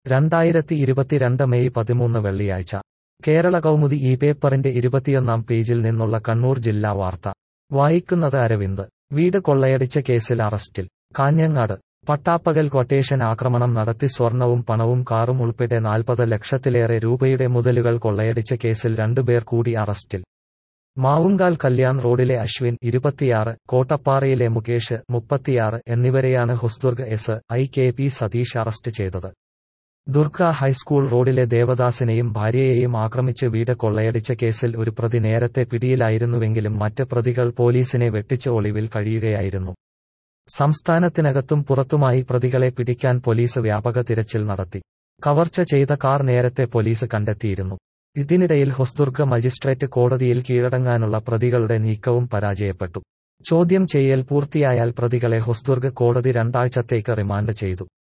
രണ്ടായിരത്തി ഇരുപത്തിരണ്ട് മെയ് പതിമൂന്ന് വെള്ളിയാഴ്ച കേരള കൗമുദി ഈ പേപ്പറിന്റെ ഇരുപത്തിയൊന്നാം പേജിൽ നിന്നുള്ള കണ്ണൂർ ജില്ലാ വാർത്ത വായിക്കുന്നത് അരവിന്ദ് വീട് കൊള്ളയടിച്ച കേസിൽ അറസ്റ്റിൽ കാഞ്ഞങ്ങാട് പട്ടാപ്പകൽ ക്വട്ടേഷൻ ആക്രമണം നടത്തി സ്വർണവും പണവും കാറും ഉൾപ്പെടെ നാൽപ്പത് ലക്ഷത്തിലേറെ രൂപയുടെ മുതലുകൾ കൊള്ളയടിച്ച കേസിൽ രണ്ടുപേർ കൂടി അറസ്റ്റിൽ മാവുങ്കാൽ കല്യാൺ റോഡിലെ അശ്വിൻ ഇരുപത്തിയാറ് കോട്ടപ്പാറയിലെ മുകേഷ് മുപ്പത്തിയാറ് എന്നിവരെയാണ് Hosdurg S I K P Sathish arrest ചെയ്തത് ദുർഗ ഹൈസ്കൂൾ റോഡിലെ ദേവദാസിനെയും ഭാര്യയെയും ആക്രമിച്ച് വീട് കൊള്ളയടിച്ച കേസിൽ ഒരു പ്രതി നേരത്തെ പിടിയിലായിരുന്നുവെങ്കിലും മറ്റ് പ്രതികൾ പോലീസിനെ വെട്ടിച്ച് ഒളിവിൽ കഴിയുകയായിരുന്നു സംസ്ഥാനത്തിനകത്തും പുറത്തുമായി പ്രതികളെ പിടിക്കാൻ പോലീസ് വ്യാപക തിരച്ചിൽ നടത്തി കവർച്ച ചെയ്ത കാർ നേരത്തെ പോലീസ് കണ്ടെത്തിയിരുന്നു ഇതിനിടയിൽ ഹൊസ്ദുർഗ മജിസ്ട്രേറ്റ് കോടതിയിൽ കീഴടങ്ങാനുള്ള പ്രതികളുടെ നീക്കവും പരാജയപ്പെട്ടു ചോദ്യം ചെയ്യൽ പൂർത്തിയായാൽ പ്രതികളെ ഹൊസ്ദുർഗ് കോടതി രണ്ടാഴ്ചത്തേക്ക് റിമാൻഡ് ചെയ്തു